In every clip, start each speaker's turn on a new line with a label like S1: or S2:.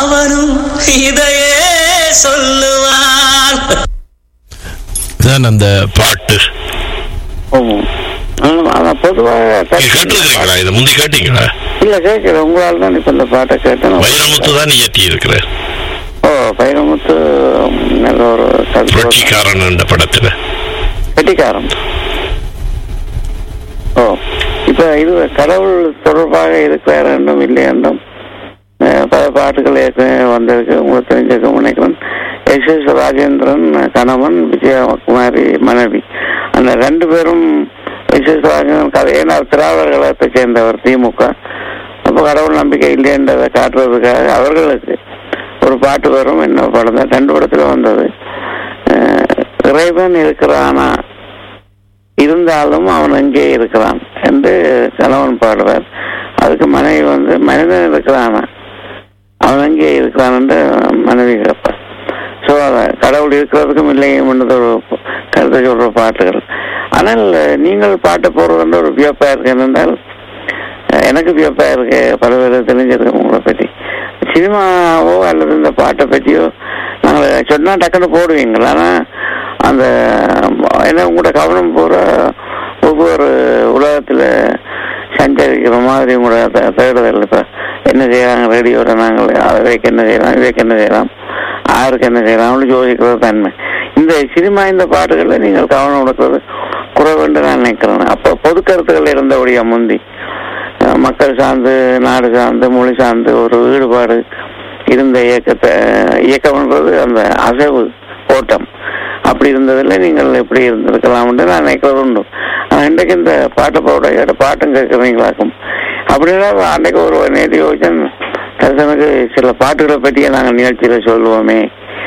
S1: அவனும் இதையே சொல்லுவான்
S2: இதான் அந்த பாட்டு
S3: ஆமாம். ஆனா- ஆனா பொதுவாக
S2: நீங்க கேட்டிருக்கிறீங்களா இதை முந்தி கேட்டீங்களா
S3: இல்ல கேட்கிறேன் உங்களால் தான் இப்ப இந்த பாட்டை கேட்டேன்
S2: வைரமுத்து தான் இயற்றி இருக்கிற
S3: ஓ பைரமுத்து நல்ல ஒரு தத்துவ-
S2: புரட்சிக்காரன் என்ற படத்துல
S3: கெட்டிக்காரன் ஓ இப்ப இது கடவுள் தொடர்பாக இருக்கிறார் என்றும் இல்லை என்றும் அஹ், பல பாட்டுகள் ஏற்கனவே வந்திருக்கு உங்களுக்கு தெரிஞ்சிருக்கும் நினைக்கிறேன் எஸ் எஸ் ராஜேந்திரன் கணவன் விஜயகுமாரி மனைவி அந்த ரெண்டு பேரும் எஸ் எஸ் ராஜேந்திரன் கதையை நான் திராவிடர் கழகத்தை சேர்ந்தவர் திமுக அப்போ கடவுள் நம்பிக்கை இல்லைன்றதை காட்டுறதுக்காக அவர்களுக்கு ஒரு பாட்டு வரும் என்ன படம் தான் ரெண்டு படத்துல வந்தது அஹ், இறைவன் இருக்கிறானா இருந்தாலும் அவன் அங்கே இருக்கிறான் என்று கணவன் பாடுவார் அதுக்கு மனைவி வந்து மனிதன் இருக்கிறானா அவன் அங்கே இருக்கிறான் என்று மனைவி கேட்பார் ஸோ கடவுள் இருக்கிறதுக்கும் இல்லையும் என்றது ஒரு கருத்தை சொல்ற பாட்டுகள் ஆனால் நீங்கள் பாட்டு போடுறது ஒரு வியப்பா இருக்கு என்னென்றால் அஹ், எனக்கு வியப்பா இருக்கு பல பேர் தெரிஞ்சிருக்கு உங்களை பற்றி சினிமாவோ அல்லது இந்த பாட்டை பற்றியோ நாங்கள் சொன்னா டக்குன்னு போடுவீங்களா ஆனால் அந்த என்ன உங்களோட கவனம் பூரா ஒவ்வொரு உலகத்தில் சஞ்சரிக்கிற மாதிரி உங்களோட தே- தேடுதல் இப்போ என்ன செய்யறாங்க ரேடியோவில் நாங்கள் அதைக்கு என்ன செய்யலாம் இதைக்கு என்ன செய்யலாம் ஆருக்கு என்ன செய்யலாம்னு யோசிக்கிறது தன்மை இந்த சினிமா இந்த பாட்டுகளில் நீங்கள் கவனம் கொடுக்கிறது குறைவுண்டு நான் நினைக்கிறேன் அப்போ பொது கருத்துக்கள் இருந்தபடியா முந்தி அஹ் மக்கள் சார்ந்து நாடு சார்ந்து மொழி சார்ந்து ஒரு ஈடுபாடு இருந்த இயக்கத்தை இயக்கம்ன்றது அந்த அசைவு ஓட்டம் அப்படி இருந்ததில் நீங்கள் எப்படி இருந்திருக்கலாம்னு நான் நினைக்கிறது உண்டு ஆனால் இன்றைக்கு இந்த பாட்டு போட கேட்ட பாட்டும் கேட்குறீங்களாக்கும் அப்படின்னா அன்றைக்கு ஒரு நேற்று யோசிச்சேன் தரிசனுக்கு சில பாட்டுகளை பற்றியே நாங்கள் நிகழ்ச்சியில் சொல்லுவோமே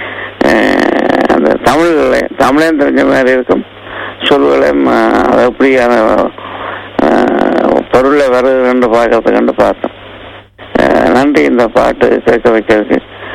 S3: அஹ் அந்த தமிழ்ல தமிழையும் தெரிஞ்ச மாதிரி இருக்கும் சொல்லுகளையும் அஹ், அது எப்படியான அஹ், பொருளை வருதுன்னு பார்க்கறதுக்கு கண்டு பார்த்தோம் அஹ், நன்றி இந்த பாட்டு கேட்க வைக்கிறதுக்கு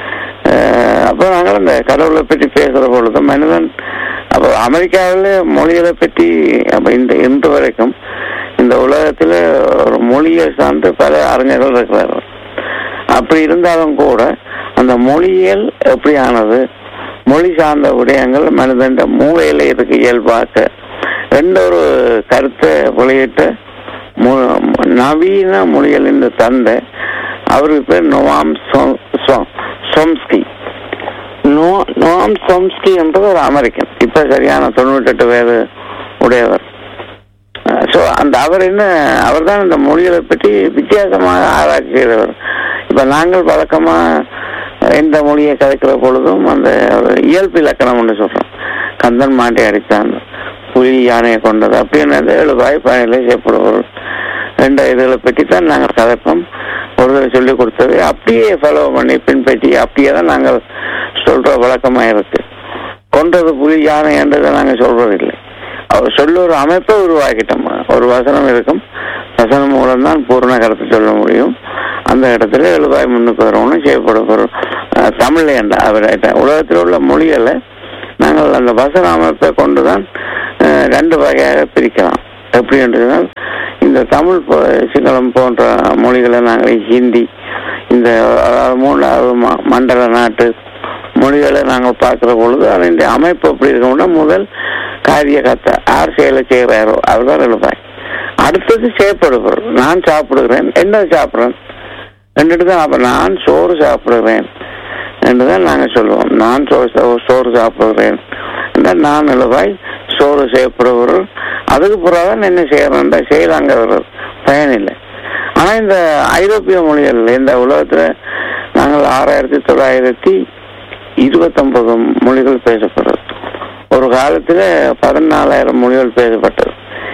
S3: அஹ், அப்போ நாங்கள் இந்த கடவுளை பற்றி பேசுகிற பொழுது மனிதன் அப்போ அமெரிக்காவில் மொழிகளை பற்றி அப்போ இந்த இன்று வரைக்கும் இந்த உலகத்தில் ஒரு மொழியை சார்ந்து பல அறிஞர்கள் இருக்கிறார்கள் அப்படி இருந்தாலும் கூட அந்த மொழியியல் எப்படியானது மொழி சார்ந்த விடயங்கள் மனிதன் மூளையில இருக்கு இயல்பாக்க என்ற ஒரு கருத்தை வெளியிட்ட மு- நவீன மொழிகளின் தந்தை அவருக்கு பேர் Noam Cho- Cho- Chomsky no Noam Chomsky என்பது ஒரு அமெரிக்கன் இப்ப சரியான தொண்ணூற்றெட்டு வயது உடையவர் ஸோ அந்த அவர் என்ன அவர் தான் இந்த மொழிகளை பற்றி வித்தியாசமாக ஆராய்ச்சி செய்தவர் இப்போ நாங்கள் வழக்கமாக எந்த மொழியை கதைக்கிற பொழுதும் அந்த ஒரு இயல்பு இலக்கணம்னு சொல்கிறோம் கந்தன் மாண்டை அடித்தான் புலி யானையை கொண்டது அப்படின்னு எழுபாய் பயனிலை செய்யப்படுபவர்கள் ரெண்டு இதுகளை பற்றி தான் நாங்கள் கதைப்போம் ஒரு தடவை சொல்லி கொடுத்தது அப்படியே ஃபாலோ பண்ணி பின்பற்றி அப்படியே தான் நாங்கள் சொல்கிற வழக்கமாக இருக்கு கொன்றது புலி யானை என்றதை நாங்கள் சொல்றதில்லை அவர் சொல்ல ஒரு அமைப்பை உருவாக்கிட்டோம் ஒரு வசனம் இருக்கும் வசனம் மூலம் தான் பூர்ண கருத்து சொல்ல முடியும் அந்த இடத்துல எழுபாய் முன்னுக்கு வரணும் செய்யப்படும் தமிழ்ல என்ற அவர் உலகத்தில் உள்ள மொழிகளை நாங்கள் அந்த வசன அமைப்பை கொண்டு தான் அஹ், ரெண்டு வகையாக பிரிக்கலாம் எப்படி என்றால் இந்த தமிழ் போ- சிங்களம் போன்ற மொழிகளை நாங்கள் ஹிந்தி இந்த அதாவது மூணாவது ம- மண்டல நாட்டு மொழிகளை நாங்கள் பார்க்கிற பொழுது அதன் அமைப்பு எப்படி இருக்கும்னா முதல் காரிய கத்தை யார் செயலை செய்கிறாரோ அவர்தான் எழுப்பாய் அடுத்தது செய்யப்படுபவர் நான் சாப்பிடுகிறேன் என்ன சாப்பிட்றேன் ரெண்டுட்டு தான் அப்ப நான் சோறு சாப்பிடுகிறேன் என்று தான் நாங்கள் சொல்லுவோம் நான் சோறு சா- சோறு சாப்பிடுகிறேன் என்றால் நான் எழுவாய் சோறு செய்யப்படுபவர் அதுக்கு பிறகுதான் என்ன செய்யறோம்ன்ற செய்யலாங்க பயன் இல்லை ஆனா இந்த ஐரோப்பிய மொழிகள் இந்த உலகத்துல நாங்கள் ஆறாயிரத்தி தொள்ளாயிரத்தி இருபத்தொன்பது மொழிகள் பேசப்படுறது ஒரு காலத்துல பதினாலாயிரம் மொழிகள் பேசப்பட்டது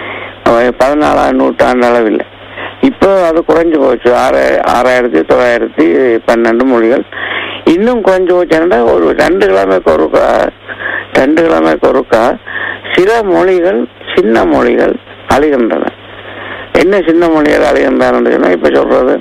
S3: அவை பதினாலாம் நூற்றாண்டு அளவில் இப்போ அது குறைஞ்சு போச்சு ஆறு ஆறாயிரத்தி தொள்ளாயிரத்தி பன்னெண்டு மொழிகள் இன்னும் குறைஞ்சு போச்சுன்னா ஒரு ரெண்டு கிழமைக்கு ஒருக்கா ரெண்டு கிழமைக்கு ஒருக்கா சில மொழிகள் சின்ன மொழிகள் அழிகின்றன என்ன சின்ன மொழிகள் அழிகின்றன சொன்னா இப்ப சொல்றது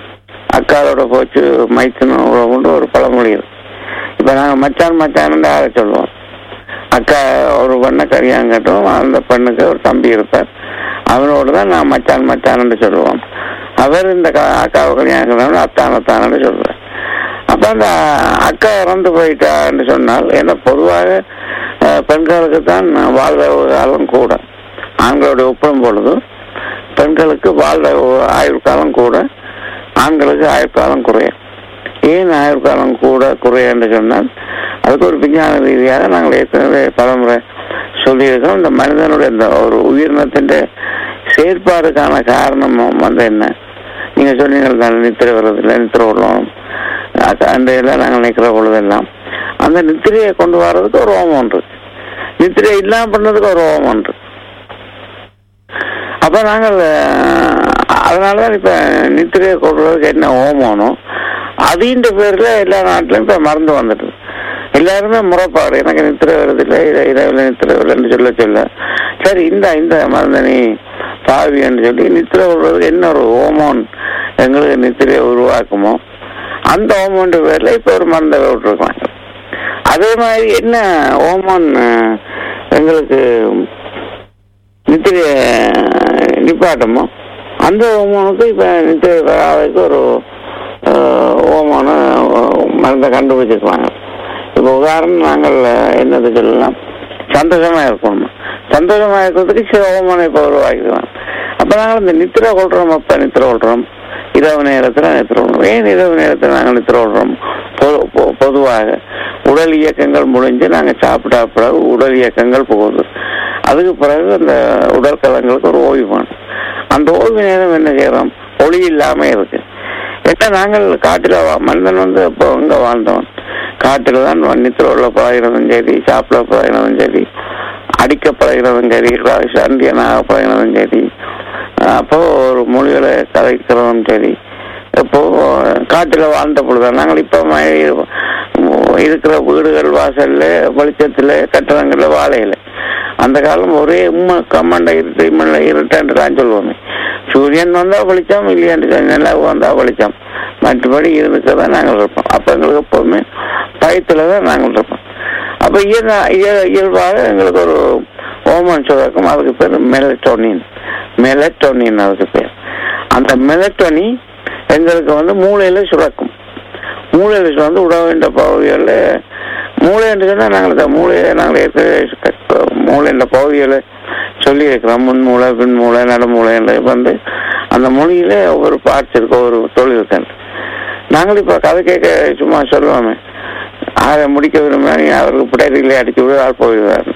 S3: அக்காலோட போச்சு மைத்துனும் உறவுன்னு ஒரு பழமொழி இருக்கு இப்ப நாங்க மச்சான் மச்சான் யாரை சொல்லுவோம் அக்கா ஒரு பெண்ணை கல்யாணம் அந்த பெண்ணுக்கு ஒரு தம்பி இருப்பார் அவனோடு தான் நான் மச்சான் மச்சான்னு சொல்லுவோம் அவர் இந்த க- அக்காவை கல்யாணம் அத்தான் அத்தானு சொல்றார் அப்ப அந்த அக்கா இறந்து போயிட்டான்னு சொன்னால் ஏன்னா பொதுவாக அஹ், பெண்களுக்கு தான் வாழ்வை காலம் கூட ஆண்களுடைய ஒப்பிடும் பொழுது பெண்களுக்கு வாழ்வை ஆயுள் காலம் கூட ஆண்களுக்கு ஆயுள் காலம் குறையும் ஏன் ஆயுள் காலம் கூட குறையன்னு சொன்னால் அதுக்கு ஒரு விஞ்ஞான ரீதியாக நாங்கள் ஏற்கனவே பலமுறை சொல்லியிருக்கோம் இந்த மனிதனுடைய இந்த ஒரு உயிரினத்தின் செயற்பாடுக்கான காரணம் வந்து என்ன நீங்க சொன்னீங்க தானே நித்திரை வர்றதில்லை நித்திரை விடணும் அந்த எல்லாம் நாங்கள் நிற்கிற பொழுதெல்லாம் அந்த நித்திரையை கொண்டு வர்றதுக்கு ஒரு ஹோமம் உண்டு நித்திரை இல்லாம பண்ணதுக்கு ஒரு ஹோமம் உண்டு அப்ப நாங்கள் அஹ், அதனாலதான் இப்ப நித்திரையை கொடுறதுக்கு என்ன ஹோமோனும் அதின்ற பேர்ல எல்லா நாட்டிலும் இப்ப மறந்து வந்துட்டு எல்லாருமே முறைப்பாடு எனக்கு நித்திரை வருது இல்லை இதை இரவில் நித்திரை வரலன்னு சொல்ல சொல்ல சரி இந்த இந்த மருந்த நீ பாவின்னு சொல்லி நித்திரை விடுறதுக்கு என்ன ஒரு ஹோமோன் எங்களுக்கு நித்திரையை உருவாக்குமோ அந்த ஹோமோன்ற பேர்ல இப்ப ஒரு மருந்தை விட்டுருக்காங்க அதே மாதிரி என்ன ஹோமோன் அஹ், எங்களுக்கு நித்திரைய நிப்பாட்டமோ அந்த ஹோமோனுக்கு இப்ப நித்திரை வராதுக்கு ஒரு அஹ், ஹோமோன அஹ், மருந்தை கண்டுபிடிச்சிருக்காங்க இப்போ உதாரணம் நாங்கள் அஹ், என்னது சொல்லலாம் சந்தோஷமா இருக்கணும் சந்தோஷமா இருக்கிறதுக்கு சில ஹோமோனை இப்போ உருவாக்கிக்கலாம் அப்ப நாங்கள் இந்த நித்திரை கொள்றோம் அப்ப நித்திரை கொள்றோம் இரவு நேரத்துல நித்திரை கொள்றோம் ஏன் இரவு நேரத்துல நாங்கள் நித்திரை கொள்றோம் பொ- பொ- பொதுவாக உடல் இயக்கங்கள் முடிஞ்சு நாங்க சாப்பிட்டா பிறகு உடல் இயக்கங்கள் போகுது அதுக்கு பிறகு அந்த உடல் கலங்களுக்கு ஒரு ஓய்வு வேணும் அந்த ஓய்வு நேரம் என்ன செய்யறோம் ஒளி இல்லாம இருக்கு ஏன்னா நாங்கள் காட்டுல வா- மனிதன் வந்து இப்போ எங்க வாழ்ந்தவன் காட்டுல தான் நித்திரோல பழகிறதும் சரி சாப்பிட பழகிறதும் சரி அடிக்க பழகிறதும் சரி ர- சண்டியனாக பழகிறதும் சரி அப்போ ஒரு மொழிகளை கதைக்கிறதும் சரி இப்போ காட்டுல வாழ்ந்த பொழுது நாங்கள் இப்ப ம- இருக்கிற வீடுகள் வாசல்ல வெளிச்சத்துல கட்டடங்கள்ல வாழையில அந்த காலம் ஒரே உண்மை கம்மண்ட இருட்டு இம்மண்ட இருட்டுன்னு தான் சொல்லுவோமே சூரியன் வந்தா வெளிச்சம் இல்லையாண்டு நிலா வந்தா வெளிச்சம் மற்றபடி இருந்துக்க தான் நாங்கள் இருப்போம் அப்ப எங்களுக்கு எப்பவுமே பயத்துல தான் நாங்கள் இருப்போம் அப்ப இயல்பா இய- இயல்பாக எங்களுக்கு ஒரு ஓமன் சுரக்கும் அதுக்கு பேர் மெலட்டோனின் மெலட்டோனின் அதுக்கு பேர் அந்த மெலட்டோனி எங்களுக்கு வந்து மூளையில சுரக்கும் மூளையில சுரந்து உட வேண்டிய பகுதிகளில் மூளை என்று சொன்னால் நாங்கள் இந்த மூளையை நாங்கள் ஏற்கனவே மூளைன்ற பகுதிகளை சொல்லி இருக்கிறோம் முன் மூளை பின் மூளை நடுமூளை என்று வந்து அந்த மொழியில ஒவ்வொரு பார்ட்ஸ் இருக்கு ஒவ்வொரு தொழில் இருக்கு நாங்கள் இப்ப கதை கேட்க சும்மா சொல்லுவோமே அதை முடிக்க விரும்ப அவருக்கு பிடைரிகளை அடிச்சு விட ஆள் போயிடுவார்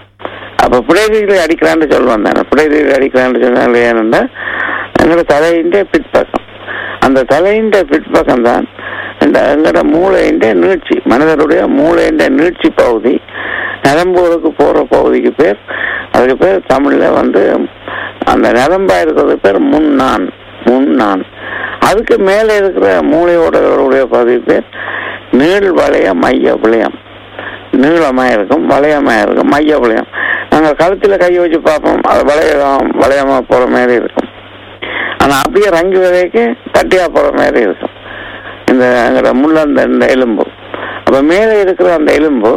S3: அப்ப பிடைரிகளை அடிக்கலான்னு சொல்லுவான் தானே பிடைரிகளை அடிக்கலான்னு சொன்னாங்க ஏனென்றா எங்களோட தலையின் பிற்பக்கம் அந்த தலையின் பிற்பக்கம் தான் இந்த எங்களோட மூளையின் நீட்சி மனிதருடைய மூளையின் நீட்சி பகுதி நரம்புகளுக்கு போற பகுதிக்கு பேர் அதுக்கு பேர் தமிழ்ல வந்து அந்த நரம்பா இருக்கிறது பேர் முன்னான் முன்னான் அதுக்கு மேலே இருக்கிற மூளையோடகளுடைய பகுதி பேர் நீள் வளைய மைய விளையம் நீளமா இருக்கும் வளையமா இருக்கும் மைய விளையம் நாங்க கழுத்துல கையை வச்சு பார்ப்போம் அது வளையம் வளையமா போற மாதிரி இருக்கும் ஆனா அப்படியே ரங்கு விதைக்கு கட்டியா போற மாதிரி இருக்கும் இந்த அங்கட முள்ளந்த இந்த எலும்பு அப்ப மேலே இருக்கிற அந்த எலும்பு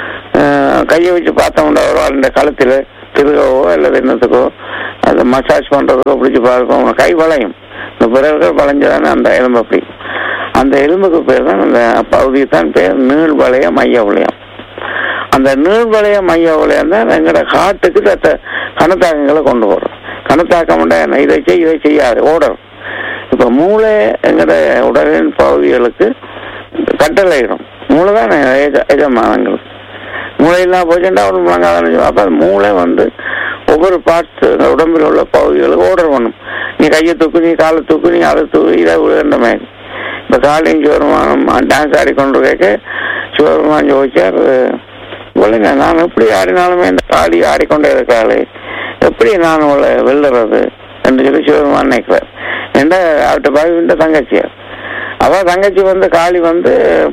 S3: அஹ், கையை வச்சு பார்த்தோம்னா ஒரு ஆள் இந்த கழுத்துல திருகவோ அல்லது என்னத்துக்கோ அதை மசாஜ் பண்றதுக்கோ பிடிச்சி பார்க்கும் கை வளையும் இந்த பிறர்கள் வளைஞ்சதானே அந்த எலும்பு அப்படி அந்த எலும்புக்கு பேர் தான் அந்த பகுதிக்கு தான் பேர் நீள் வளைய மைய வளையம் அந்த நீள் வளைய மைய வளையம் தான் எங்களோட காட்டுக்கு தத்த கணத்தாக்கங்களை கொண்டு போறோம் கணத்தாக்கம் என்ன இதை செய் இதை செய்யாது ஓடர் இப்ப மூளை எங்கட உடலின் பகுதிகளுக்கு கட்டளையிடும் மூளை தான் எஜமானங்கள் மூளையெல்லாம் போச்சுட்டா ஒரு முழங்கால அப்ப அந்த மூளை வந்து ஒவ்வொரு பார்ட்ஸ் உடம்பில் உள்ள பகுதிகளுக்கு ஓர்டர் பண்ணும் நீ கையை தூக்கு நீ காலை தூக்கு நீ அதை தூக்கு இதை விழுகின்ற மாதிரி இப்ப காலையும் சிவருமானம் டான்ஸ் ஆடிக்கொண்டு கேட்க சிவருமான் ஜோதிச்சார் சொல்லுங்க நான் எப்படி ஆடினாலுமே இந்த காளி ஆடிக்கொண்டே இருக்காளே எப்படி நான் உள்ள வெல்லுறது என்று சொல்லி சிவருமான் நினைக்கிறார் என்ன அவர்கிட்ட பாவிந்த தங்கச்சியார் அவ தங்கச்சி வந்து காளி வந்து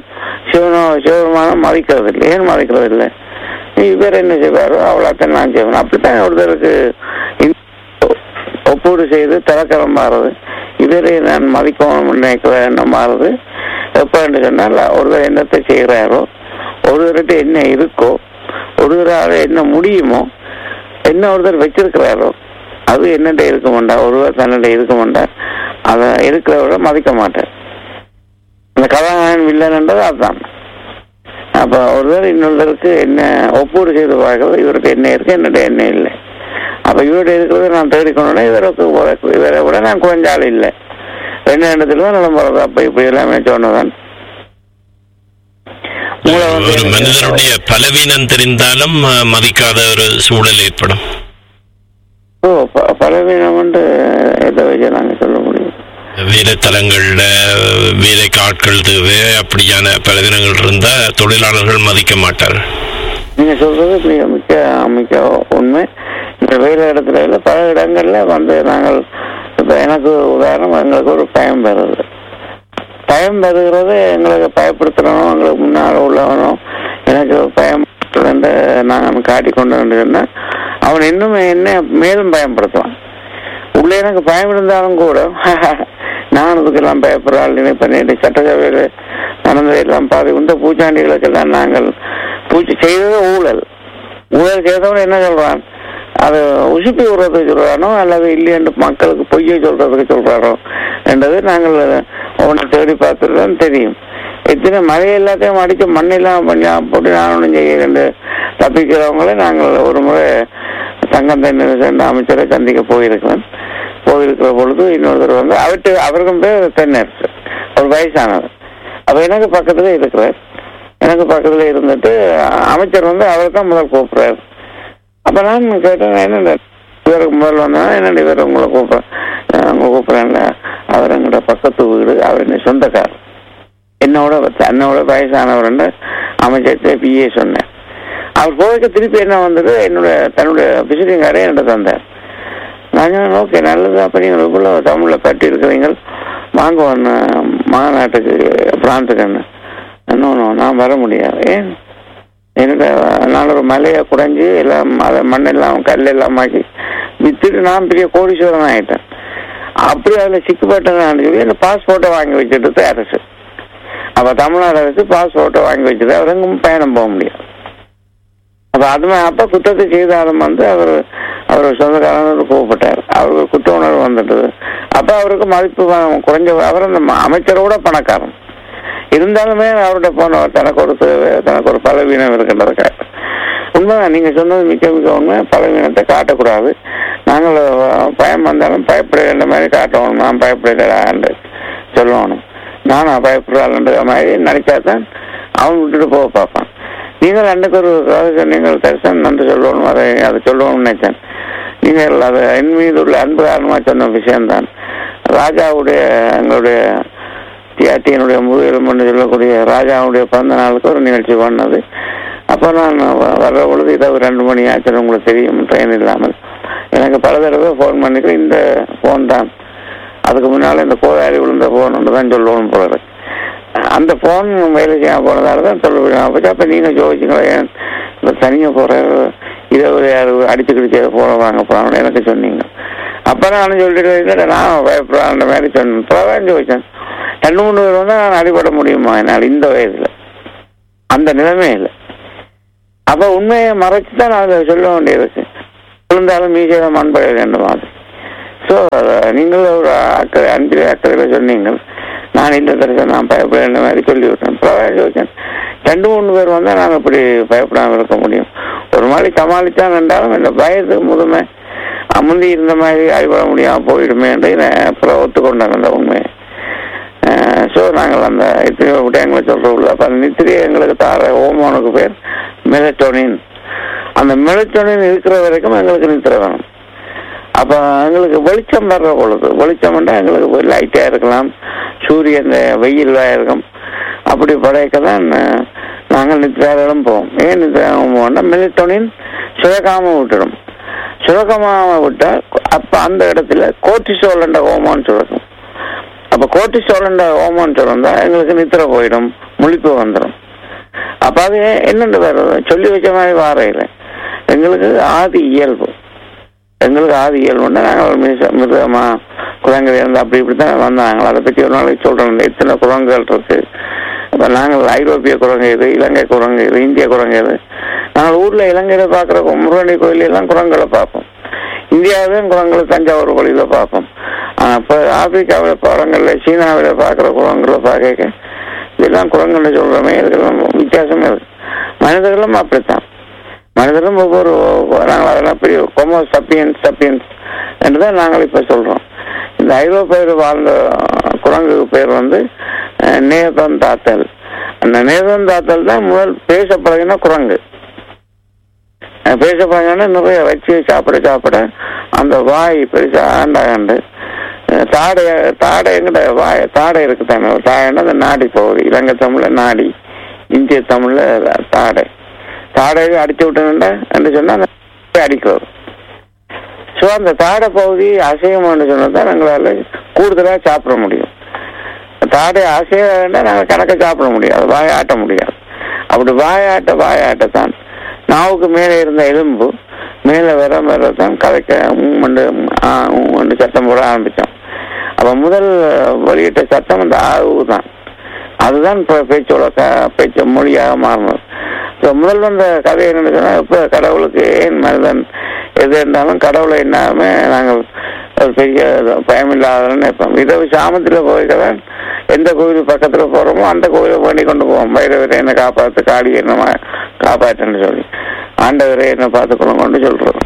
S3: சிவனோ சிவபெருமானம் மதிக்கிறது இல்லை ஏன் மதிக்கிறது இல்லை இவர் என்ன செய்வாரோ அவ்வளோத்தான் நான் செய்வேன் அப்படித்தான் ஒருத்தருக்கு இந்த ஒப்பீடு செய்து திறக்கரம் மாறுது இவரை நான் மதிக்கணும் நினைக்கிற எண்ணம் மாறுது எப்போ என்று சொன்னால் ஒருவர் என்னத்தை செய்கிறாரோ ஒருவர்கிட்ட என்ன இருக்கோ ஒருவரால் என்ன முடியுமோ என்ன ஒருத்தர் வச்சிருக்கிறாரோ அது என்னட்ட இருக்க மாட்டார் ஒருவர் தன்னிட்ட இருக்க மாட்டார் அதை இருக்கிறவரை மதிக்க மாட்டார் அந்த கதாநாயகன் மகன் வில்லன்ன்றது அதுதான் அப்ப ஒருவர் இன்னொருத்தருக்கு என்ன ஒப்பீடு செய்து பார்க்கறது இவருக்கு என்ன இருக்கு என்னுடைய என்ன இல்லை அப்ப இவருடைய இருக்கிறது நான் தேடிக்கொண்டோட இவருக்கு ஒரு- இவரை விட நான் குறைஞ்ச ஆள் இல்லை ரெண்டு இடத்துல தான் நிலம் போறது அப்ப இப்படி எல்லாமே சொன்னதான் மூளை வந்து
S2: ஒரு
S3: எனக்கு-
S2: மனிதனுடைய பலவீனம் தெரிந்தாலும் அஹ், மதிக்காத ஒரு சூழல் ஏற்படும்
S3: ஓ ப- பலவீனம் வந்து எதை வச்சு நாங்க சொல்ல முடியும்
S2: வேலை தலங்கள்ல வேலைக்கு ஆட்கள் தேவை அப்படியான பலவீனங்கள் இருந்தா தொழிலாளர்கள் மதிக்க மாட்டார்கள்
S3: நீங்க சொல்றது மிக மிக்க மிக்க உண்மை இந்த வேலை இடத்துல இல்ல பல இடங்கள்ல வந்து நாங்கள் இப்ப எனக்கு உதாரணம் எங்களுக்கு ஒரு பயம் வருது பயம் வருகிறது எங்களுக்கு பயப்படுத்துறனும் எங்களுக்கு முன்னால் உள்ளவனும் எனக்கு பயம் என்று நான் காட்டி கொண்டு சொன்னா அவன் இன்னும் என்ன மேலும் பயன்படுத்துவான் உள்ள எனக்கு பயம் இருந்தாலும் கூட நான் இதுக்கெல்லாம் பயப்படுறாள் நினைப்ப நேற்று சட்டசபையில் நடந்ததெல்லாம் பாதி இந்த பூச்சாண்டிகளுக்கெல்லாம் நாங்கள் பூச்சி செய்தது ஊழல் ஊழல் செய்தவன் என்ன சொல்றான் அது உசுப்பி விடுறதுக்கு சொல்றானோ அல்லது இல்லையென்று மக்களுக்கு பொய்யை சொல்றதுக்கு சொல்றாரோ என்றது நாங்கள் அவனை தேடி பார்த்துட்டு தான் தெரியும் எத்தனை மழை எல்லாத்தையும் அடிச்சு மண்ணெல்லாம் பண்ணி போட்டு நான் ஒன்றும் செய்ய தப்பிக்கிறவங்களே நாங்கள் ஒரு முறை சங்கம் தென்னரசு என்ற அமைச்சரை சந்திக்க போயிருக்கிறேன் போயிருக்கிற பொழுது இன்னொருத்தர் வந்து அவர்கிட்ட அவருக்கும் பேர் தென்னரசு ஒரு வயசானவர் அப்ப எனக்கு பக்கத்துல இருக்கிறார் எனக்கு பக்கத்துல இருந்துட்டு அமைச்சர் வந்து அவர் தான் முதல் கூப்பிடுறாரு அப்ப நான் கேட்டேன் என்ன இவருக்கு முதல் வந்தா என்னடி இவர் உங்களை கூப்பிடுறேன் உங்களை கூப்பிடுறேன்ல அவர் எங்களோட பக்கத்து வீடு அவர் என்ன சொந்தக்கார் என்னோட என்னோட வயசானவர் அமைச்சர்கிட்ட பிஏ சொன்னேன் அவர் போய்க்க திருப்பி என்ன வந்தது என்னோட தன்னுடைய விசிட்டிங் கார்டை என்கிட்ட தந்தார் நான் சொன்னேன் ஓகே நல்லது அப்ப நீங்கள் இவ்வளோ தமிழில் பட்டி இருக்கிறீங்க வாங்க ஒன்று மாநாட்டுக்கு பிரான்ஸுக்கு இன்னும் நான் வர முடியாது ஏன் என்னோட நான் ஒரு மலையை குடைஞ்சி எல்லாம் அதை மண்ணெல்லாம் கல்லெல்லாம் ஆக்கி வித்துட்டு நான் பெரிய கோடீஸ்வரன் ஆயிட்டேன் அப்படி அதில் சிக்கப்பட்டேன்னு சொல்லி அந்த பாஸ்போர்ட்டை வாங்கி வச்சுட்டு அரசு அப்போ தமிழ்நாடு அரசு பாஸ்போர்ட்டை வாங்கி வச்சுட்டு அவர் எங்கும் பயணம் போக முடியாது அப்ப அது மா- அப்ப குற்றத்தை செய்தாலும் வந்து அவர் அவர் சொந்தக்காரர் கூப்பிட்டார் அவருக்கு குற்ற உணர்வு வந்துட்டது அப்ப அவருக்கு மதிப்பு வ- குறைஞ்ச அவர் அந்த ம- அமைச்சரோட பணக்காரன் இருந்தாலுமே அவர்கிட்ட போனவர் தனக்கு ஒரு தேவை, தனக்கு ஒரு பலவீனம் இருக்கின்றதுக்காக உண்மைதான் நீங்க சொன்னது மிக்க மிக உண்மை பலவீனத்தை காட்டக்கூடாது நாங்கள் அஹ், பயம் வந்தாலும் பயப்படுகின்ற மாதிரி காட்டணும் நான் பயப்படுகிறான்னு சொல்லணும் நானும் பயப்படுறாள்ன்ற மாதிரி நினைச்சா தான் அவன் விட்டுட்டு போக பார்ப்பான் நீங்கள் அன்றைக்கு ஒரு கதை சொன்னீங்கள் தரிசனம் நன்றி சொல்லணும் அதை அதை சொல்லணும்னு நினைச்சேன் நீங்கள் அது என் மீது உள்ள அன்பு காரணமாக சொன்ன விஷயம்தான் ராஜாவுடைய எங்களுடைய தியாட்டியனுடைய முதுகெலும்புன்னு சொல்லக்கூடிய ராஜாவுடைய பிறந்த நாளுக்கு ஒரு நிகழ்ச்சி பண்ணது அப்போ நான் வ- வர்ற பொழுது இதை ஒரு ரெண்டு மணி ஆச்சு உங்களுக்கு தெரியும் ட்ரெயின் இல்லாமல் எனக்கு பல தடவை ஃபோன் பண்ணிட்டு இந்த ஃபோன் தான் அதுக்கு முன்னால் இந்த கோதாரி விழுந்த ஃபோன் தான் சொல்லணும் போல இருக்கு. அந்த ஃபோன் வேலை செய்ய போனதால தான் சொல்ல முடியும் போச்சு அப்போ நீங்கள் ஜோதிச்சுங்களா ஏன் இந்த தனியாக போகிற இதை ஒரு யார் அடிச்சு கிடிச்சு போன வாங்க போகிறாங்கன்னு எனக்கு சொன்னீங்க அப்போ நான் சொல்லிட்டு இல்லை நான் பயப்படுறேன் மாதிரி சொன்னேன் இப்போதான் ஜோதிச்சேன் ரெண்டு மூணு பேர் வந்து நான் அடிபட முடியுமா என்னால் இந்த வயதில் அந்த நிலைமை இல்லை அப்போ உண்மையை மறைச்சு தான் நான் அதை சொல்ல வேண்டியிருக்கு விழுந்தாலும் மீசையில மண்படைய வேண்டும் அது ஸோ நீங்கள் ஒரு அக்கறை அஞ்சு அக்கறையில் சொன்னீங்க நான் இந்த தடவை நான் பயப்பட இந்த மாதிரி சொல்லிவிட்டேன் பிரகாஷ் யோசன் ரெண்டு மூணு பேர் வந்தால் நாங்கள் இப்படி பயப்படாமல் இருக்க முடியும் ஒரு மாதிரி சமாளித்தான் என்றாலும் இந்த பயத்து முதுமை அஹ், முந்தி இருந்த மாதிரி அடிபட முடியாமல் போயிடுமே என்று நான் அப்புறம் ஒத்துக்கொண்டாங்க அந்த உண்மையை ஸோ நாங்கள் அந்த எத்தனையோ விடயங்களை சொல்கிறோம்ல அப்போ அந்த நித்திரையை எங்களுக்கு தார ஹோமோனுக்கு பேர் மெலட்டோனின் அந்த மெலட்டோனின் இருக்கிற வரைக்கும் எங்களுக்கு நித்திரை வேணும் அப்போ எங்களுக்கு வெளிச்சம் வர்ற பொழுது வெளிச்சம்னா எங்களுக்கு லைட்டாக இருக்கலாம் சூரியன் வெயிலாக இருக்கும் அப்படி படைக்க தான் அஹ், நாங்கள் நித்திராவிலும் போவோம் ஏன் நித்திராகம் போவோம்னா மெலட்டோனின் சுரக்காம விட்டுடும் சுரக்கமாக விட்டால் அப்போ அந்த இடத்துல கோர்டிசோல் என்ற ஹோமோன் சுரக்கும் அப்ப கோர்டிசோல் ஹோமோன் சுரந்தா எங்களுக்கு நித்திர போயிடும் முழிப்பு வந்துடும் அப்ப அது என்னென்று வருது சொல்லி வச்ச மாதிரி வாரையில் எங்களுக்கு ஆதி இயல்பு எங்களுக்கு ஆதி இயல்புன்னா நாங்கள் மிருக மிருகமா குரங்கு இருந்து அப்படி இப்படி தான் வந்தாங்க அதை பற்றி ஒரு நாளைக்கு சொல்கிறோம் எத்தனை குரங்குகள் இருக்கு இப்போ நாங்கள் ஐரோப்பிய குரங்கு இது இலங்கை குரங்கு இது இந்திய குரங்கு இது நாங்கள் ஊரில் இலங்கையில் பார்க்குற முருகனி கோயில் எல்லாம் குரங்குகளை பார்ப்போம் இந்தியாவிலும் குரங்குகளை தஞ்சாவூர் கோயிலில் பார்ப்போம் ஆனால் இப்போ ஆப்பிரிக்காவில் குரங்களில் சீனாவில் பார்க்குற குரங்குகளை பார்க்க இதெல்லாம் குரங்குன்னு சொல்றோமே இதுக்கெல்லாம் வித்தியாசமே இருக்கு மனிதர்களும் அப்படித்தான் மனிதர்களும் ஒவ்வொரு நாங்கள் அதெல்லாம் பெரிய கொமோ சப்பியன்ஸ் சப்பியன்ஸ் என்று தான் நாங்கள் இப்போ சொல்றோம் இந்த ஐரோப்பியர் வாழ்ந்த குரங்குக்கு பேர் வந்து அஹ், நேதன் தாத்தல் அந்த நேதன் தாத்தல் தான் முதல் பேச பழகின குரங்கு அஹ், பேச பழகினா நிறைய வச்சு சாப்பிட சாப்பிட அந்த வாய் பெருசா ஆண்டாண்டு அஹ், தாடை தாடை எங்கிட்ட வாய் தாடை இருக்கு தானே தாடைன்னா அந்த நாடி பகுதி இலங்கை தமிழ்ல நாடி இந்திய தமிழ்ல தாடை தாடையை அடிச்சு விட்டணுண்டா என்று சொன்னா அந்த அடிக்கிறது ஸோ அந்த தாடை பகுதி அசைவம்னு சொன்னால் தான் எங்களால் கூடுதலாக சாப்பிட முடியும் தாடை அசைய வேண்டாம் நாங்கள் கணக்க சாப்பிட முடியாது வாயாட்ட முடியாது அப்படி வாயாட்ட வாயாட்ட தான் நாவுக்கு மேலே இருந்த எலும்பு மேலே வர வர தான் கதைக்க மூமெண்டு மூமெண்டு சத்தம் போட ஆரம்பித்தோம் அப்போ முதல் வெளியிட்ட சத்தம் அந்த ஆவு தான் அதுதான் இப்போ பேச்சோட க பேச்சு மொழியாக மாறினது இப்போ முதல் வந்த கதை என்னன்னு சொன்னால் இப்போ கடவுளுக்கு ஏன் மனிதன் எது இருந்தாலும் கடவுளை என்னாம நாங்கள் ஒரு பெரிய பயமில்லாதன்னு நினைப்போம் இரவு சாமத்தில் போய்க்கதான் எந்த கோயில் பக்கத்தில் போகிறோமோ அந்த கோயிலை பண்ணி கொண்டு போவோம் பைரவரை என்னை காப்பாற்று காளி என்ன காப்பாற்றுன்னு சொல்லி ஆண்டவரை என்ன பார்த்துக்கணும் கொண்டு சொல்கிறோம்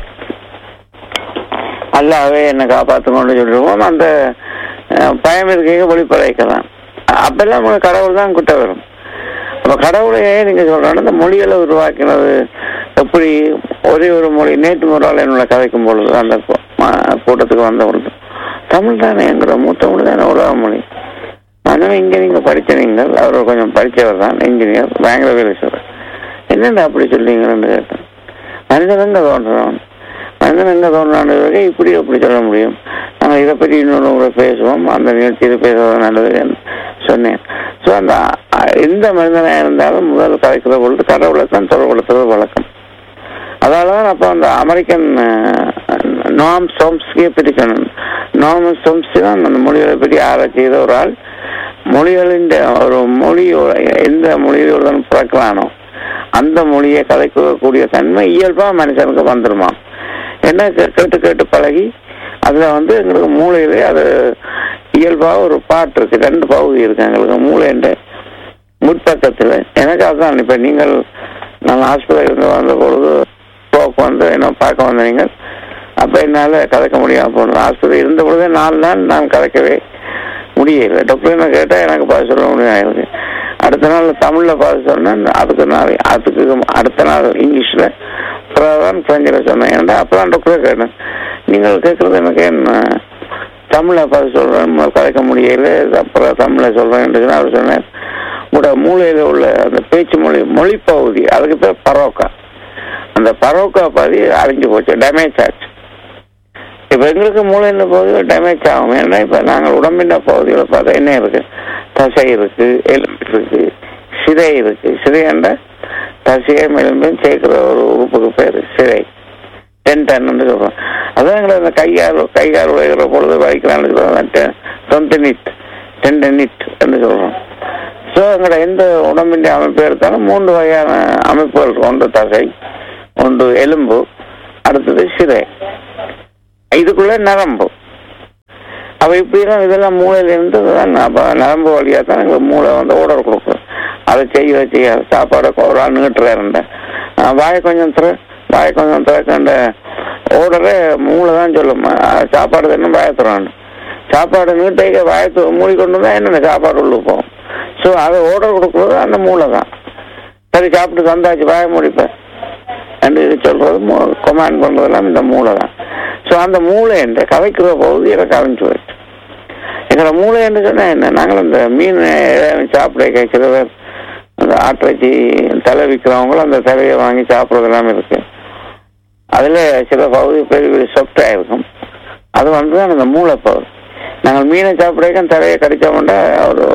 S3: அல்லாவே என்னை காப்பாற்றுக்கொண்டு சொல்லிடுவோம் அந்த அஹ், பயம் இருக்கீங்க வெளிப்படைக்கலாம் அப்பெல்லாம் உங்களுக்கு கடவுள் தான் கிட்ட வரும் அப்ப கடவுளையே நீங்க சொல்றோம் இந்த மொழிகளை உருவாக்கினது எப்படி ஒரே ஒரு மொழி நேற்று முறால் என்னோட கதைக்கும் பொழுது அந்த கூ- ம- கூட்டத்துக்கு வந்த பொழுது தமிழ் தானே எங்களோட மூத்த மொழி தானே உலக மொழி ஆனால் இங்க நீங்க படிச்ச நீங்கள் அவர் கொஞ்சம் படிச்சவர் தான் இன்ஜினியர் பெங்களூர் வேலை சொல்றார் என்னடா அப்படி சொல்றீங்கன்னு கேட்டேன் மனிதன் எங்க தோன்றான் மனிதன் எங்க தோன்றான்னு இப்படி எப்படி சொல்ல முடியும் நாங்கள் இதை பற்றி இன்னொரு முறை பேசுவோம் அந்த நிகழ்ச்சியில் பேசுவது நல்லது சொன்னேன் ஸோ அந்த அஹ், எந்த மனிதனாக இருந்தாலும் முதல் கலைக்கிற பொழுது கடவுளை தான் தொடர்படுத்துறது வழக்கம் அதனால தான் அப்போ அந்த அமெரிக்கன் நாம் சோம்ஸ்கியை பிரிக்கணும் நாம் சோம்ஸ்கி தான் அந்த மொழிகளை பற்றி ஆராய்ச்சி செய்த ஒரு ஆள் மொழிகளின் ஒரு மொழியோட எந்த மொழியோட பிறக்கலானோ அந்த மொழியை கலைக்கக்கூடிய தன்மை இயல்பா மனுஷனுக்கு வந்துருமா என்ன கே- கேட்டு கேட்டு பழகி அதுல வந்து எங்களுக்கு மூளையிலே அது இயல்பா ஒரு பாட்டு இருக்கு ரெண்டு பகுதி இருக்கு எங்களுக்கு மூளைன்ற முற்பக்கத்துல எனக்கு அதுதான் இப்ப நீங்கள் நான் ஹாஸ்பிட்டல் இருந்து வந்த பொழுது போக்கு வந்து என்ன பார்க்க வந்த நீங்கள் அப்ப என்னால கதைக்க முடியாம போனது ஹாஸ்பிட்டல் இருந்த பொழுதே நாலு நாள் நான் கதைக்கவே முடியல டாக்டர் என்ன கேட்டா எனக்கு பார்த்து சொல்ல முடியாது அடுத்த நாள் தமிழ்ல பார்த்து சொன்னேன் அதுக்கு நாள் அதுக்கு அடுத்த நாள் இங்கிலீஷ்ல அப்புறம் தான் பிரெஞ்சில் சொன்னேன் ஏன்டா அப்பதான் டாக்டரை கேட்டேன் நீங்கள் கேட்கறது எனக்கு என்ன தமிழை பார்த்து சொல்றேன் முதல்ல கதைக்க முடியல அப்புறம் தமிழை சொல்றேன் என்று சொன்னா அவர் சொன்னேன் உங்களோட மூளையில உள்ள அந்த பேச்சு மொழி மொழி பகுதி அதுக்கு பேர் பரோக்கா அந்த பரோக்கா பகுதி அழிஞ்சு போச்சு டேமேஜ் ஆச்சு இப்ப எங்களுக்கு மூளையில பகுதி டேமேஜ் ஆகும் ஏன்னா இப்ப நாங்கள் உடம்பின் பகுதியில் பார்த்தா என்ன இருக்கு தசை இருக்கு எலும்பு இருக்கு சிதை இருக்கு சிதைன்ற தசையும் எலும்பையும் சேர்க்கிற ஒரு உறுப்புக்கு பேரு சிதை டென்டன் சொல்றோம் அதான் எங்களை அந்த கையால் கையால் உழைக்கிற பொழுது வலிக்கிறான்னு சொல்றோம் டொன்டனிட் டென்டனிட் என்று சொல்றோம் ஸோ எங்களோட எந்த உடம்பின் அமைப்பு எடுத்தாலும் மூன்று வகையான அமைப்புகள் இருக்கு. ஒன்று தசை ஒன்று எலும்பு அடுத்தது சிதை இதுக்குள்ள நரம்பு அப்ப இப்படிதான் இதெல்லாம் மூளையில இருந்து தான் அப்ப நரம்பு வழியா தான் எங்களுக்கு மூளை வந்து ஓடர் கொடுக்கும் அதை செய்ய செய்ய சாப்பாடு ஒரு ஆள் நீட்டுறாருண்ட வாயை கொஞ்சம் திற வாயை கொஞ்சம் திறக்கண்ட ஓடரே மூளை தான் சொல்லும் அஹ் சாப்பாடு தானே வாயை திறன்னு சாப்பாடு நீட்டைக்க வாயை து- மூடி கொண்டு தான் என்னென்ன சாப்பாடு உள்ள போகும் ஸோ அதை ஓடர் கொடுக்குறது அந்த மூளை தான் சரி சாப்பிட்டு தந்தாச்சு வாயை முடிப்பேன் என்று சொல்றது கொமாண்ட் பண்றதெல்லாம் இந்த மூளை தான் ஸோ அந்த மூளை என்று கதைக்கிற போது எனக்கு கவிஞ்சு போயிடுச்சு எங்களோட மூளை என்று சொன்னா என்ன நாங்கள் அந்த மீன் ஏதாவது சாப்பிட சில பேர் அந்த ஆட்டிறைச்சி தலை விற்கிறவங்களும் அந்த தலையை வாங்கி சாப்பிட்றது எல்லாமே இருக்கு அதுல சில பகுதி பெரிய பெரிய சொப்டா இருக்கும் அது வந்து தான் அந்த மூளை பகுதி நாங்கள் மீனை சாப்பிட்றதுக்கு தலையை கடிச்சோம்னா ஒரு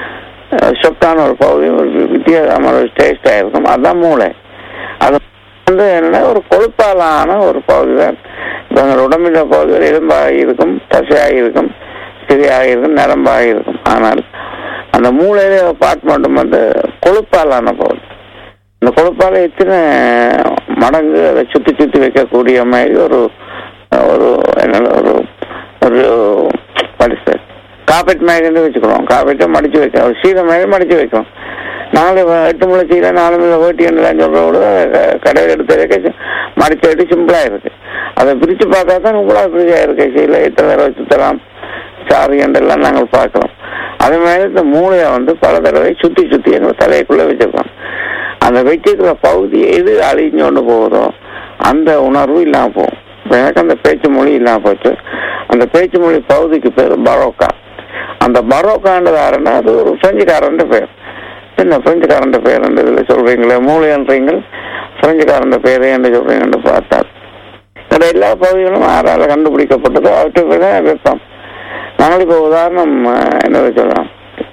S3: சொப்டான ஒரு பகுதி ஒரு வித்தியாசமான ஒரு டேஸ்டாக இருக்கும் அதுதான் மூளை அது வந்து என்னன்னா ஒரு கொழுப்பாலான ஒரு பகுதி தான் இப்ப எங்கள் உடம்பில் பகுதியில் எலும்பாக இருக்கும் தசையாக இருக்கும் சிறியாக இருக்கும் நரம்பாக இருக்கும் ஆனால் அந்த மூளையில பார்ட் மட்டும் வந்து கொழுப்பாலான பகுதி இந்த கொழுப்பால எத்தனை மடங்கு அதை சுத்தி சுத்தி வைக்கக்கூடிய மாதிரி ஒரு ஒரு என்ன ஒரு ஒரு படிச்சு காப்பெட் மேகன்னு வச்சுக்கிறோம் காப்பெட்டை மடிச்சு வைக்கிறோம் ஒரு சீலை மேலே மடிச்சு வைக்கிறோம் நாலு வ- எட்டு முளை சீலை நாலு முளை வேட்டி என்றுலாம் சொல்கிறோட கடையில் எடுத்து வைக்க மடிச்சு வெட்டி சிம்பிளாக இருக்கு அதை பிரித்து பார்த்தா தான் இவ்வளோ பிரிச்சாக இருக்கு சீலை எத்தனை தடவை சுற்றலாம் சாரி என்றெல்லாம் நாங்கள் பார்க்குறோம் அது மாதிரி இந்த மூளையை வந்து பல தடவை சுற்றி சுற்றி எங்கள் தலைக்குள்ளே வச்சிருக்கோம் அந்த வச்சிருக்கிற பகுதி எது அழிஞ்சோண்டு போகுதோ அந்த உணர்வு இல்லாமல் போகும் இப்போ எனக்கு அந்த பேச்சு மொழி இல்லாமல் போச்சு அந்த பேச்சு மொழி பகுதிக்கு பேர் பரோக்கா அந்த பரோக்கான்றது யாருன்னா அது ஒரு பிரெஞ்சுக்காரன் பேர் என்ன பிரெஞ்சுக்காரன் பேர் இதில் சொல்றீங்களே மூளைன்றீங்க பிரெஞ்சுக்காரன் பேர் என்று சொல்றீங்கன்னு பார்த்தா இந்த எல்லா பகுதிகளும் ஆறால கண்டுபிடிக்கப்பட்டதோ அவற்றை பேர் தான் வெப்பம் நாங்கள் இப்போ உதாரணம் அஹ், என்ன சொல்லலாம்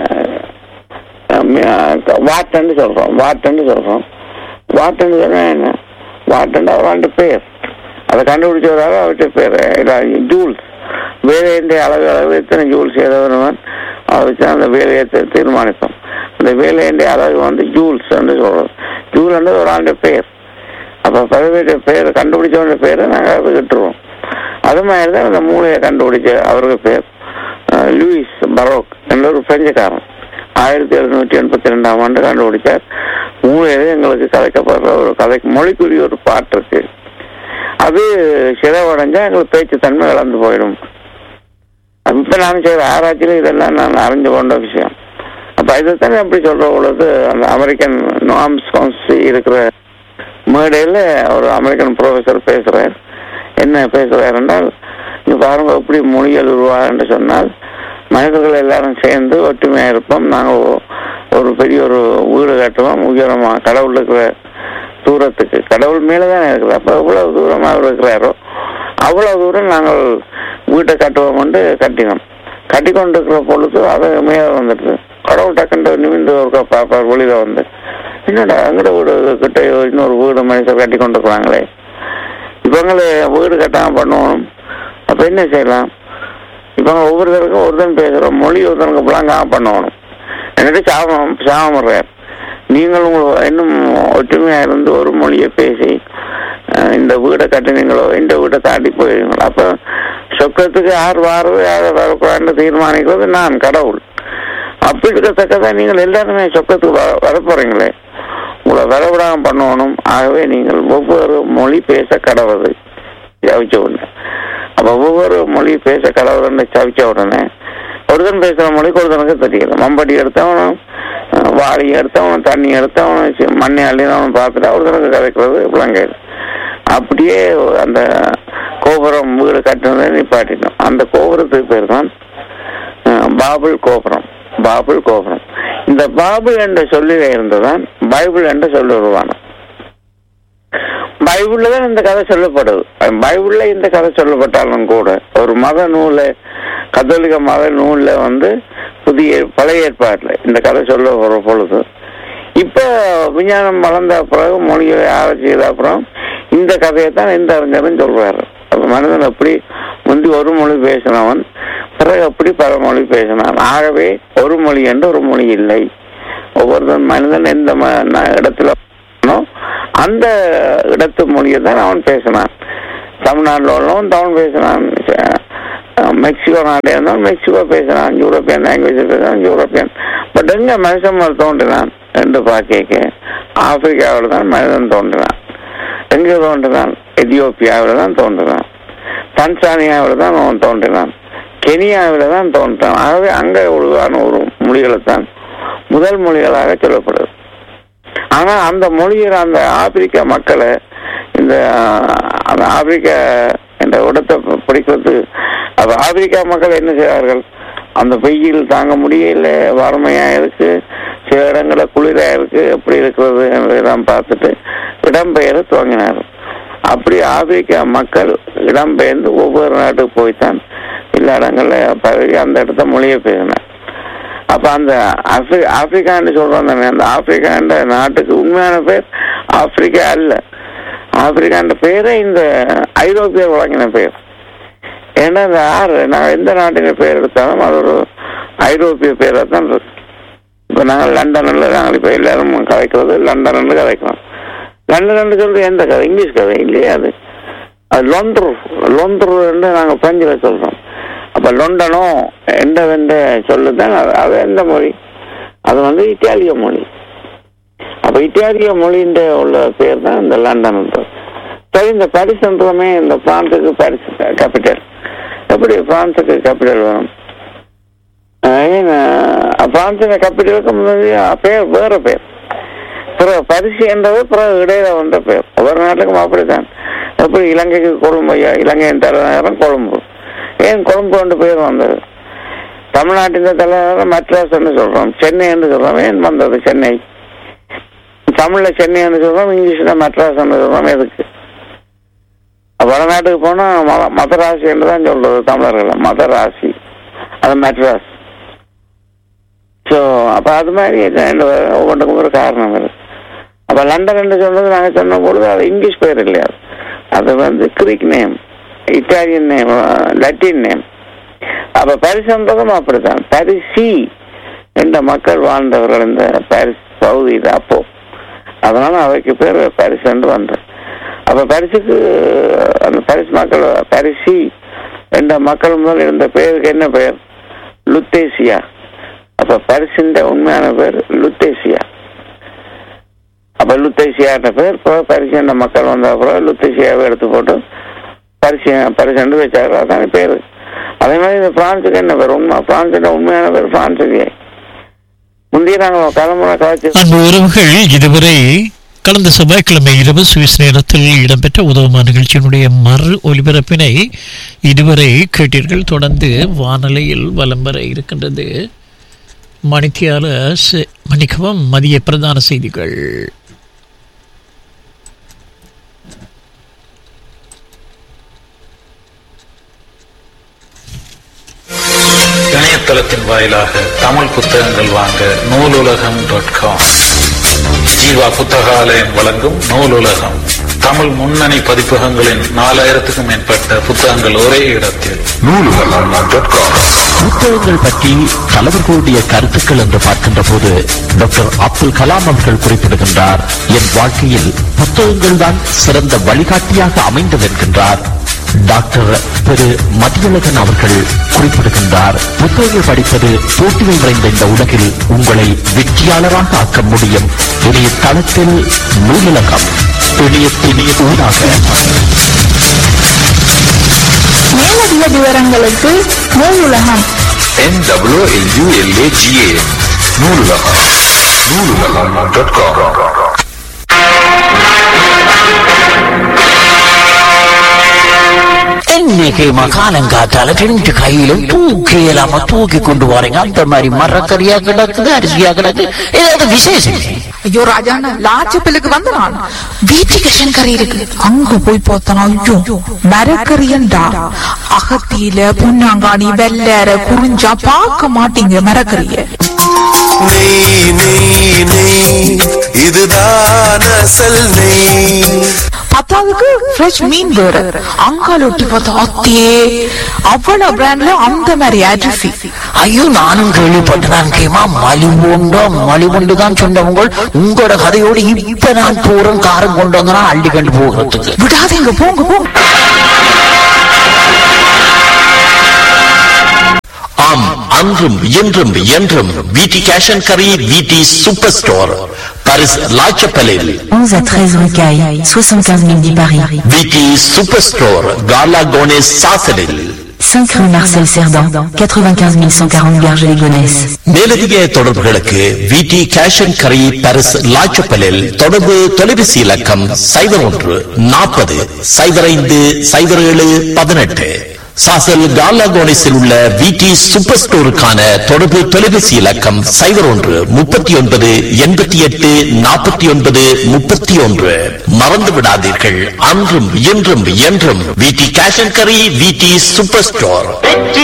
S3: வாட்டன்னு சொல்றோம் வாட்டன்னு சொல்றோம் வாட்டன்னு சொன்னா என்ன வாட்டன்னு அவராண்டு பேர் அதை கண்டுபிடிச்சவராக அவர்கிட்ட பேர் ஜூல்ஸ் வேலையின்ற அளவு அளவு எத்தனை ஜூல்ஸ் ஏதவன் அதை வச்சு அந்த வேலையை தீ- தீர்மானிப்போம் அந்த வேலையின்ற அளவு வந்து ஜூல்ஸ் என்று சொல்றோம் ஜூல் என்று ஒரு ஆண்டு பேர் அப்போ பதவியுடைய பேர் கண்டுபிடிச்சவனுடைய பேரை நாங்கள் அதை விட்டுருவோம் அது மாதிரி தான் அந்த மூளையை கண்டுபிடிச்ச அவருக்கு பேர் அஹ், லூயிஸ் பரோக் என்ற ஒரு பிரெஞ்சுக்காரன் ஆயிரத்தி எழுநூற்றி எண்பத்தி ரெண்டாம் ஆண்டு கண்டுபிடிச்சார் மூளையில எங்களுக்கு கதைக்கப்படுற ஒரு கதைக்கு மொழிக்குரிய ஒரு பாட்டு இருக்கு அது சிதைவடைஞ்சா எங்களுக்கு பேச்சு தன்மை இழந்து போயிடும் இப்ப நான் செய்யற ஆராய்ச்சியில இதெல்லாம் நான் அறிஞ்சு கொண்ட விஷயம் அப்ப இதைத்தானே எப்படி சொல்ற பொழுது அந்த அமெரிக்கன் நாம்ஸ் கவுன்சி இருக்கிற மேடையில ஒரு அமெரிக்கன் ப்ரொஃபசர் பேசுறார் என்ன பேசுறார் என்றால் இங்க பாருங்க எப்படி மொழிகள் உருவாக சொன்னால் மனிதர்கள் எல்லாரும் சேர்ந்து ஒற்றுமையா இருப்போம் நாங்க ஒ- ஒரு பெரிய ஒரு வீடு கட்டுவோம் உயரமா கடவுள் இருக்கிற தூரத்துக்கு கடவுள் மேலதான் இருக்குது அப்ப எவ்வளவு தூரமா அவர் இருக்கிறாரோ அவ்வளவு தூரம் நாங்கள் வீட்டை கட்டுவோம் என்று கட்டினோம் கட்டி கொண்டு இருக்கிற பொழுது அது மேல வந்துட்டு கடவுள் டக்குண்டு நிமிந்து ஒரு பாப்பார் வெளியில வந்து என்னடா எங்கட வீடு கிட்ட இன்னொரு வீடு மனுஷர் கட்டி கொண்டு இருக்கிறாங்களே இவங்களை வீடு கட்டாம பண்ணுவோம் அப்ப என்ன செய்யலாம் இவங்க ஒவ்வொருத்தருக்கும் ஒருத்தன் பேசுறோம் மொழி ஒருத்தனுக்கு பிள்ளாங்க பண்ணணும் என்னட்டு சாபம் சாபம் நீங்கள் உங்கள் இன்னும் ஒற்றுமையா இருந்து ஒரு மொழியை பேசி அஹ், இந்த வீடை கட்டினீங்களோ இந்த வீட்டை தாண்டி போயிருங்களோ அப்ப சொக்கத்துக்கு யார் வாரது யார் வரக்கூடாதுன்னு தீர்மானிக்கிறது நான் கடவுள் அப்படி இருக்கத்தக்கதான் நீங்கள் எல்லாருமே சொக்கத்துக்கு வர வரப்போறீங்களே உங்களை வரவிடாம பண்ணணும் ஆகவே நீங்கள் ஒவ்வொரு மொழி பேச கடவுது ஜவிச்ச உடனே அப்ப ஒவ்வொரு மொழி பேச கடவுள்னு சவிச்ச உடனே ஒருத்தன் பேசுற மொழிக்கு ஒருத்தனுக்கு தெரியல மம்பட்டி எடுத்தவனும் அஹ், வாளி எடுத்தவனும் தண்ணி எடுத்தவனும் சி- மண்ணை அள்ளினவனும் பார்த்துட்டா ஒருத்தனுக்கு கதைக்கிறது விளங்காது அப்படியே அந்த கோபுரம் வீடு கட்டினதை நிப்பாட்டினோம் அந்த கோபுரத்துக்கு பேர் தான் அஹ், பாபுல் கோபுரம் பாபுல் கோபுரம் இந்த பாபுல் என்ற சொல்லில இருந்துதான் பைபிள் என்ற சொல்லி உருவானம் பைபிள்ல தான் இந்த கதை சொல்லப்படுது அஹ் பைபிள்ல இந்த கதை சொல்லப்பட்டாலும் கூட ஒரு மத நூல கத்தோலிக்க மத நூல்ல வந்து புதிய பழைய ஏற்பாட்டுல இந்த கதை சொல்ல வர பொழுது இப்ப விஞ்ஞானம் வளர்ந்த பிறகு மொழியை ஆராய்ச்சி செய்த அப்புறம் இந்த கதையை தான் எந்த அறிஞரும் சொல்றாரு அப்ப மனிதன் எப்படி முந்தி ஒரு மொழி பேசினவன் பிறகு எப்படி பல மொழி பேசினான் ஆகவே ஒரு மொழி என்று ஒரு மொழி இல்லை ஒவ்வொருத்தன் மனிதன் எந்த ம- ந- இடத்துல இருக்கானோ, அந்த இடத்து மொழியை தான் அவன் பேசினான் தமிழ்நாட்டில் உள்ளவன் தமிழ் பேசினான் அஹ் மெக்சிகோ நாட்டில் இருந்தாலும் மெக்சிகோ பேசினான் யூரோப்பியன் லாங்குவேஜ் பேசினான் யூரோப்பியன் பட் எங்க மனுஷன் முதல் தோன்றினான் என்று பார்க்க ஆப்பிரிக்காவில் தான் மனிதன் தோன்றினான் எங்கே தோன்றினான் எத்தியோப்பியாவில் தான் தோன்றினான் தன்சானியாவில் தான் அவன் தோன்றினான் கெனியாவில் தான் தோன்றினான் ஆகவே அங்கே உருவான ஒரு மொழிகளை தான் முதல் மொழிகளாக சொல்லப்படுது ஆனா அந்த மொழியில அந்த ஆப்பிரிக்க மக்களை இந்த அஹ், அந்த ஆப்பிரிக்க என்ற இடத்தை பிடிக்கிறது அப்ப ஆப்பிரிக்கா மக்கள் என்ன செய்வார்கள் அந்த வெயில் தாங்க முடியல வறுமையா இருக்கு சில இடங்கள குளிரா இருக்கு எப்படி இருக்கிறது என்பதெல்லாம் பார்த்துட்டு இடம்பெயர துவங்கினார்கள் அப்படி ஆப்பிரிக்கா மக்கள் இடம்பெயர்ந்து ஒவ்வொரு நாட்டுக்கு போய்த்தான் எல்லா இடங்கள்ல பரவி அந்த இடத்த மொழியை பேசினார் அப்ப அந்த ஆப்பிரி ஆப்பிரிக்கான்னு சொல்றோம் தானே அந்த ஆப்பிரிக்கான்ற நாட்டுக்கு உண்மையான பேர் ஆப்பிரிக்கா அல்ல ஆப்பிரிக்கான்ற பேரே இந்த ஐரோப்பியர் வழங்கின பேர் ஏன்னா இந்த ஆறு நான் எந்த நாட்டின் பேர் எடுத்தாலும் அது ஒரு ஐரோப்பிய பேராக தான் இருக்கு இப்போ நாங்கள் லண்டனில் நாங்கள் இப்போ எல்லாரும் கதைக்கிறது லண்டனில் கதைக்கிறோம் லண்டன் சொல்றது எந்த கதை இங்கிலீஷ் கதை இல்லையா அது அது லொந்தர் லொந்தர் நாங்கள் பிரெஞ்சில் சொல்றோம் அப்ப லொண்டனோ என்றவென்ற சொல்லுதான் அது அது எந்த மொழி அது வந்து இத்தாலிய மொழி அப்ப இத்தாலிய மொழின்ற உள்ள பேர் தான் இந்த லண்டன் சரி இந்த பாரிஸ்ன்றதுமே இந்த பிரான்ஸுக்கு பாரிஸ் கேபிட்டல் எப்படி பிரான்ஸுக்கு கேபிட்டல் வரும் அஹ் ஏன் பிரான்ஸின் கேபிட்டலுக்கு முன்னாடி பேர் வேற பேர் பிறகு பரிசு என்றது பிறகு இடையில வந்த பேர் ஒவ்வொரு நாட்டுக்கும் அப்படித்தான் எப்படி இலங்கைக்கு கொழும்பு ஐயா இலங்கையின் தலைநகரம் கொழும்பு ஏன் கொழும்பு என்று பேர் வந்தது தமிழ்நாட்டின் தலைநகரம் மெட்ராஸ் என்று சொல்றோம் சென்னை என்று சொல்றோம் ஏன் வந்தது சென்னை தமிழ்ல சென்னை என்று சொல்றோம் இங்கிலீஷ்ல மெட்ராஸ் என்று சொல்றோம் எதுக்கு வடநாட்டுக்கு போனா ம- மதராசி என்று தான் சொல்றது தமிழர்கள் மதராசி அது மெட்ராஸ் ஸோ அப்ப அது மாதிரி இது ரெண்டு ஒவ்வொன்றுக்கும் ஒரு காரணம் இருக்கு அப்ப லண்டன் என்று சொன்னது நாங்க சொன்ன பொழுது அது இங்கிலீஷ் பேர் இல்லையா அது வந்து Greek name Italian name Latin name அப்ப பரிசன்றதும் அப்படித்தான் பரிசி என்ற மக்கள் வாழ்ந்தவர்கள் இந்த பாரிஸ் பகுதியில் அப்போ அதனால அவைக்கு பேர் பரிசு என்று வந்தது அப்ப பரிசுக்கு அந்த பரிசு மக்கள் பரிசி என்ற மக்கள் முதல் இருந்த பேருக்கு என்ன பெயர் லுத்தேசியா அப்ப பரிசின்ற உண்மையான பேர் லுத்தேசியா அப்ப லுத்தேசியான்ற பேர் இப்போ பரிசு என்ற மக்கள் வந்த அப்புறம் லுத்தேசியாவை எடுத்து போட்டு பரிசு பரிசு வச்சாரு அதான் பேரு அதே மாதிரி இந்த பிரான்ஸுக்கு என்ன பேர் உண்மை பிரான்ஸுன்ற உண்மையான பேர் பிரான்ஸுக்கு முந்தைய நாங்கள் தலைமுறை காய்ச்சி
S4: அன்பு உறவுகள் இதுவரை கடந்த செவ்வாய்க்கிழமை இரவு சுவிஸ் நேரத்தில் இடம்பெற்ற உதவுமா நிகழ்ச்சியினுடைய மறு ஒலிபரப்பினை இதுவரை கேட்டீர்கள் தொடர்ந்து வானொலியில் வலம் வர இருக்கின்றது மணித்தியால செ- மன்னிக்கவும் மதிய பிரதான செய்திகள்
S5: இணையதளத்தின் வாயிலாக தமிழ் புத்தகங்கள் வாங்க நூலுலகம் டாட் காம் ஜீவா புத்தகாலயம் வழங்கும் நூலுலகம் தமிழ் முன்னணி பதிப்பகங்களின் நாலாயிரத்துக்கும் மேற்பட்ட புத்தகங்கள் ஒரே இடத்தில்
S6: புத்தகங்கள் பற்றி தலைவர்களுடைய கருத்துக்கள் என்று பார்க்கின்ற போது டாக்டர் அப்துல் கலாம் அவர்கள் குறிப்பிடுகின்றார் என் வாழ்க்கையில் புத்தகங்கள் தான் சிறந்த வழிகாட்டியாக அமைந்தது என்கின்றார் டாக்டர் திரு மதியழகன் அவர்கள் குறிப்பிடுகின்றார் புத்தகங்கள் படிப்பது போட்டிகள் நிறைந்த இந்த உலகில் உங்களை வெற்றியாளராக ஆக்க முடியும் இணைய தளத்தில் நூலகம் இணையத்தின் ஊடாக
S7: மேலதிக விவரங்களுக்கு Noolulagam
S5: NWLULAGA Noolulagam Noolulagam dot com
S8: இன்னைக்கு மகாலங்காத்தால ரெண்டு கையிலும் தூக்கி இல்லாம தூக்கி கொண்டு வரீங்க அந்த மாதிரி மரக்கறியா கிடக்குது அரிசியா கிடக்கு ஏதாவது விசேஷம்
S7: ஐயோ ராஜாண்ணா லாச்சப்பிலுக்கு வந்த நான் வீட்டுக்கு கறி இருக்கு அங்க போய் பார்த்தனா ஐயோ மரக்கறியண்டா அகத்தியில பொன்னாங்காணி வெள்ளற குறிஞ்சா பார்க்க மாட்டீங்க மரக்கறிய
S9: நெய் நெய் நெய் இதுதான் அசல் நெய்
S7: பத்தாவதுக்கு ஃப்ரெஷ் மீன் வேற அங்கால ஒட்டி பார்த்தா அத்தே அவ்வளவு பிராண்ட்ல அந்த மாதிரி அரிசி
S8: ஐயோ நானும் கேள்விப்பட்டேன் கேமா மலிவுண்டோ மலிவுண்டு தான் சொன்னவங்க உங்களோட கதையோடு இப்ப நான் போறேன் காரம் கொண்டு வந்தனா அள்ளி கண்டு போகிறதுக்கு
S7: விடாதீங்க போங்க போங்க
S6: ஆம் அன்றும் இன்றும் என்றும் விடி கேஷ் அண்ட் கரி விடி சூப்பர் ஸ்டோர் பாரிஸ் லாச்சப்பலில்
S10: 11 à 13 rue Caille, 75 010 Paris.
S6: VT super store காலா கோனேஸ் சாசலில்
S10: 5 rue Marcel Cerdan, 95 140 Garges-les-Gonesse.
S6: மேலதிக தொடர்புகளுக்கு விடி கேஷ் அண்ட் கரி பாரிஸ் லாச்சப்பலில் தொடர்பு தொலைபேசி இலக்கம் சைபர் ஒன்று நாற்பது சைபர் ஐந்து சைபர் ஏழு பதினெட்டு சாசல் காலா கோனேஸில் உள்ள விடி சூப்பர் ஸ்டோருக்கான தொடர்பு தொலைபேசி இலக்கம் சைபர் ஒன்று முப்பத்தி ஒன்பது எண்பத்தி எட்டு நாற்பத்தி ஒன்பது முப்பத்தி ஒன்று மறந்து விடாதீர்கள் அன்றும் இன்றும் என்றும் விடி கேஷ் அண்ட் கரி விடி சூப்பர் ஸ்டோர்